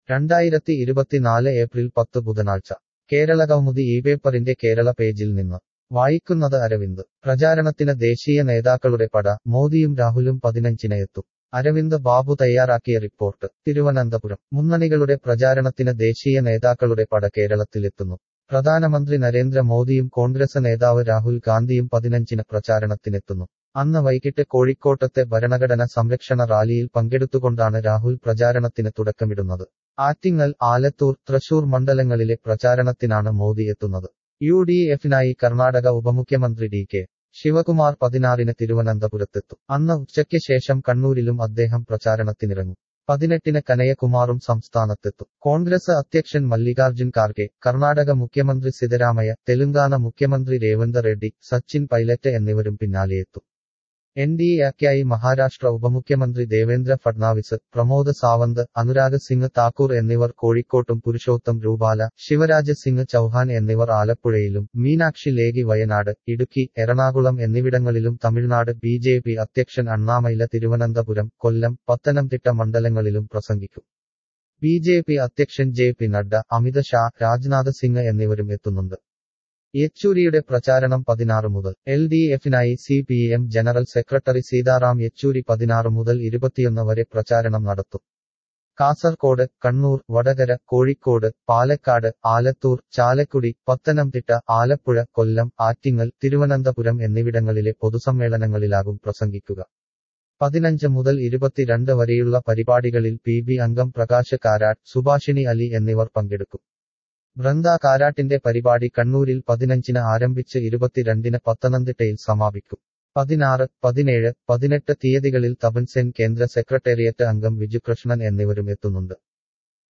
രണ്ടായിരത്തി ഇരുപത്തിനാല് ഏപ്രിൽ പത്ത് ബുധനാഴ്ച കേരള കൗമുദി ഈ പേപ്പറിന്റെ കേരള പേജിൽ നിന്ന് വായിക്കുന്നത് അരവിന്ദ് പ്രചാരണത്തിന് ദേശീയ നേതാക്കളുടെ പട മോദിയും രാഹുലും പതിനഞ്ചിന് എത്തും അരവിന്ദ് ബാബു തയ്യാറാക്കിയ റിപ്പോർട്ട് തിരുവനന്തപുരം മുന്നണികളുടെ പ്രചാരണത്തിന് ദേശീയ നേതാക്കളുടെ പട കേരളത്തിലെത്തുന്നു പ്രധാനമന്ത്രി നരേന്ദ്ര മോദിയും കോൺഗ്രസ് നേതാവ് രാഹുൽ ഗാന്ധിയും പതിനഞ്ചിന് പ്രചാരണത്തിനെത്തുന്നു അന്ന് വൈകിട്ട് കോഴിക്കോട്ടത്തെ ഭരണഘടന സംരക്ഷണ റാലിയിൽ പങ്കെടുത്തുകൊണ്ടാണ് രാഹുൽ പ്രചാരണത്തിന് തുടക്കമിടുന്നത് ആറ്റിങ്ങൽ ആലത്തൂർ തൃശൂർ മണ്ഡലങ്ങളിലെ പ്രചാരണത്തിനാണ് മോദി എത്തുന്നത് യു ഡി എഫിനായി കർണാടക ഉപമുഖ്യമന്ത്രി ഡി കെ ശിവകുമാർ പതിനാറിന് തിരുവനന്തപുരത്തെത്തും അന്ന് ഉച്ചയ്ക്ക് ശേഷം കണ്ണൂരിലും അദ്ദേഹം പ്രചാരണത്തിനിറങ്ങും പതിനെട്ടിന് കനയകുമാറും സംസ്ഥാനത്തെത്തും കോൺഗ്രസ് അധ്യക്ഷൻ മല്ലികാർജുൻ ഖാർഗെ കർണാടക മുഖ്യമന്ത്രി സിദ്ധരാമയ്യ തെലുങ്കാന മുഖ്യമന്ത്രി രേവന്ത് റെഡ്ഡി സച്ചിൻ പൈലറ്റ് എന്നിവരും പിന്നാലെയെത്തും എൻ ഡി എക്കായി മഹാരാഷ്ട്ര ഉപമുഖ്യമന്ത്രി ദേവേന്ദ്ര ഫഡ്നാവിസ് പ്രമോദ് സാവന്ത് അനുരാഗ് സിംഗ് താക്കൂർ എന്നിവർ കോഴിക്കോട്ടും പുരുഷോത്തം രൂപാല ശിവരാജ് സിംഗ് ചൌഹാൻ എന്നിവർ ആലപ്പുഴയിലും മീനാക്ഷി ലേഖി വയനാട് ഇടുക്കി എറണാകുളം എന്നിവിടങ്ങളിലും തമിഴ്നാട് ബി ജെ പി അധ്യക്ഷൻ അണ്ണാമൈല തിരുവനന്തപുരം കൊല്ലം പത്തനംതിട്ട മണ്ഡലങ്ങളിലും പ്രസംഗിക്കും ബി ജെ പി അധ്യക്ഷൻ ജെ പി നഡ്ഡ അമിത് ഷാ രാജ്നാഥ് സിംഗ് എന്നിവരും എത്തുന്നുണ്ട് യെച്ചൂരിയുടെ പ്രചാരണം പതിനാറ് മുതൽ എൽ ഡി എഫിനായി C P M general secretary Sitaram Yechury പതിനാറ് മുതൽ ഇരുപത്തിയൊന്ന് വരെ പ്രചാരണം നടത്തും കാസർകോട് കണ്ണൂർ വടകര കോഴിക്കോട് പാലക്കാട് ആലത്തൂർ ചാലക്കുടി പത്തനംതിട്ട ആലപ്പുഴ കൊല്ലം ആറ്റിങ്ങൽ തിരുവനന്തപുരം എന്നിവിടങ്ങളിലെ പൊതുസമ്മേളനങ്ങളിലാകും പ്രസംഗിക്കുക പതിനഞ്ച് മുതൽ ഇരുപത്തിരണ്ട് വരെയുള്ള പരിപാടികളിൽ പി ബി അംഗം പ്രകാശ് കാരാട്ട് സുഭാഷിണി അലി എന്നിവർ പങ്കെടുക്കും വൃന്ദ കാരാട്ടിന്റെ പരിപാടി കണ്ണൂരിൽ പതിനഞ്ചിന് ആരംഭിച്ച് ഇരുപത്തിരണ്ടിന് പത്തനംതിട്ടയിൽ സമാപിക്കും പതിനാറ് പതിനേഴ് പതിനെട്ട് തീയതികളിൽ തപൻസെൻ കേന്ദ്ര സെക്രട്ടേറിയറ്റ് അംഗം വിജുകൃഷ്ണൻ എന്നിവരും എത്തുന്നുണ്ട്